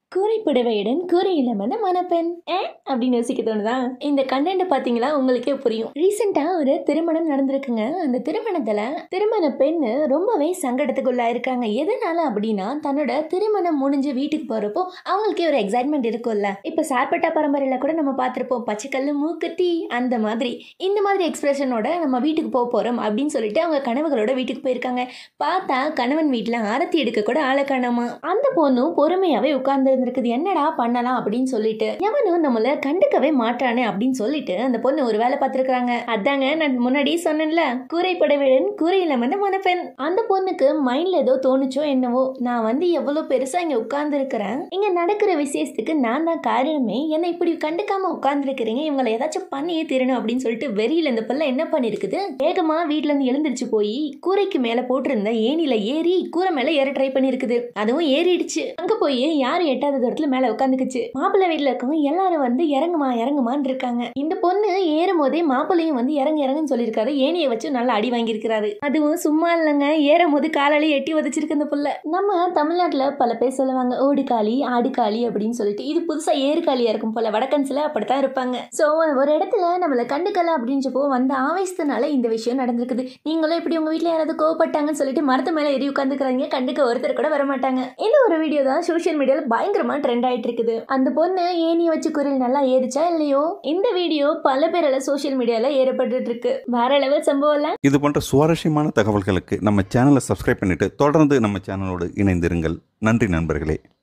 கூரை புடவையுடன் கூரையில் அமர்ந்த மணப்பெண் ஏ அப்படின்னு யோசிக்க தோணுதா இந்த கண்டென்ட் பார்த்தீங்களா உங்களுக்கே புரியும் ரீசெண்டாக ஒரு திருமணம் நடந்திருக்குங்க அந்த திருமணத்தில் திருமண பெண் ரொம்பவே சங்கடத்துக்குள்ளாயிருக்காங்க எதனால அப்படின்னா தன்னோட திருமணம் முடிஞ்சு வீட்டுக்கு போகிறப்போ அவங்களுக்கே ஒரு எக்ஸைட்மெண்ட் இருக்கும்ல இப்போ சார்பட்டா பரம்பரையில் கூட நம்ம பார்த்துருப்போம் பச்சைக்கல்லு மூக்குத்தி அந்த மாதிரி இந்த மாதிரி எக்ஸ்பிரஷனோட நம்ம வீட்டுக்கு போக போகிறோம் அப்படின்னு சொல்லிட்டு அவங்க கனவுகளோட வீட்டுக்கு போயிருக்காங்க பார்த்தா கணவன் வீட்டில் ஆரத்தி எடுக்க கூட ஆளை காணாமா அந்த பொண்ணும் பொறுமையாவே உட்கார்ந்து இருந்திருக்குது என்னடா பண்ணலாம் அப்படின்னு சொல்லிட்டு எவனும் நம்மள கண்டுக்கவே மாட்டானே அப்படின்னு சொல்லிட்டு அந்த பொண்ணு ஒரு வேலை பார்த்துருக்காங்க அதாங்க நான் முன்னாடி சொன்னேன்ல கூரை படவேடன் கூரையில வந்து மணப்பெண் அந்த பொண்ணுக்கு மைண்ட்ல ஏதோ தோணுச்சோ என்னவோ நான் வந்து எவ்வளவு பெருசா இங்க உட்கார்ந்து இருக்கிறேன் இங்க நடக்கிற விசேஷத்துக்கு நான் தான் காரணமே என்னை இப்படி கண்டுக்காம உட்கார்ந்து இருக்கிறீங்க இவங்களை ஏதாச்சும் பண்ணியே தீரணும் அப்படின்னு சொல்லிட்டு வெறியில இந்த பிள்ளை என்ன பண்ணிருக்குது வேகமா வீட்ல இருந்து எழுந்திருச்சு போய் கூரைக்கு மேல போட்டிருந்த ஏணில ஏறி கூரை மேல ஏற ட்ரை பண்ணிருக்குது அதுவும் ஏறிடுச்சு அங்க போய் யாரும் எட்டாத தூரத்துல மேல உட்காந்துக்குச்சு மாப்பிள்ளை வீட்டுல இருக்கவங்க எல்லாரும் வந்து இறங்குமா இறங்குமான்னு இருக்காங்க இந்த பொண்ணு ஏறும் போதே மாப்பிள்ளையும் வந்து இறங்கு இறங்குன்னு சொல்லியிருக்காரு ஏணியை வச்சு நல்லா அடி வாங்கியிருக்கிறாரு அதுவும் சும்மா இல்லைங்க ஏறும் போது காலாலே எட்டி உதச்சிருக்கு இந்த புள்ள நம்ம தமிழ்நாட்டுல பல பேர் சொல்லுவாங்க ஓடுகாளி ஆடுகாளி அப்படின்னு சொல்லிட்டு இது புதுசா ஏறுகாலியா இருக்கும் போல வடக்கன்ஸ்ல அப்படித்தான் இருப்பாங்க சோ ஒரு இடத்துல நம்மள கண்டுக்கல அப்படின்றப்போ வந்த ஆவேசத்தினால இந்த விஷயம் நடந்திருக்குது நீங்களும் இப்படி உங்க வீட்ல யாராவது கோவப்பட்டாங்கன்னு சொல்லிட்டு மரத்து மேல ஏறி உட்காந்துக்கிறாங்க கண்டுக்க ஒருத்தர் கூட வர மாட்டாங்க இந்த ஒரு வீடியோ தான் சோஷியல் மீடியால பயங்கரமா ட்ரெண்ட் ஆயிட்டு இருக்குது அந்த பொண்ணு ஏணியை வச்சு குரல் நல்லா ஏறிச்சா இல்லையோ இந்த வீடியோ பல பேரால சோஷியல் மீடியால ஏறப்பட்டு இருக்கு வேற லெவல் சம்பவம் இல்ல இது போன்ற சுவாரஸ்யமான தகவல்களுக்கு நம்ம சேனலை சப்ஸ்கிரைப் பண்ணிட்டு தொடர்ந்து நம்ம சேனலோடு இணைந்திருங்கள் நன்றி நண்பர்களே